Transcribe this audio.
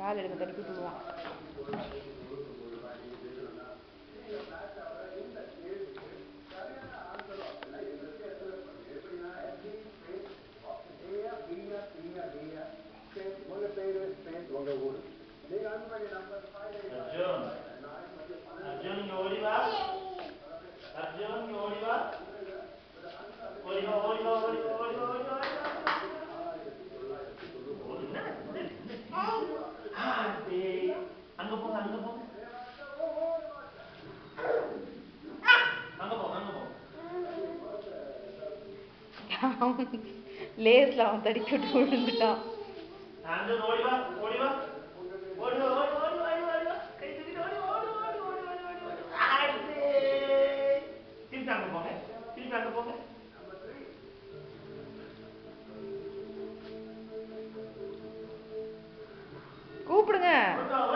கால் எடுக்க தட்டி விட்டுருவான் அர்ஜுன் அர்ஜுன் இங்க ஓடி வா அர்ஜுன் இங்க ஓடி வா ஓடி வா ஓடி வா ஓடி வா ஓடி வா ஓடி வா ஓடி வா டேய் அங்க போங்க அங்க போங்க அங்க போ அங்க போ லேஸ்ல அவன் தடிக்க விட்டு விழுந்துட்டான் அர்ஜுன் ஓடி வா ஓடி வா ஓடி வா ஓடி வா ஓடி வா ஓடி வா, ஓடி வா கை தூக்கிட்டு ஓடி வா ஓடி வா ஓடி வா ஓடி வா ஓடி வா, ஓடி வா அடே திருப்பி அங்க போங்க திருப்பி அங்க போங்க கூப்பிடுங்க ஓடி வா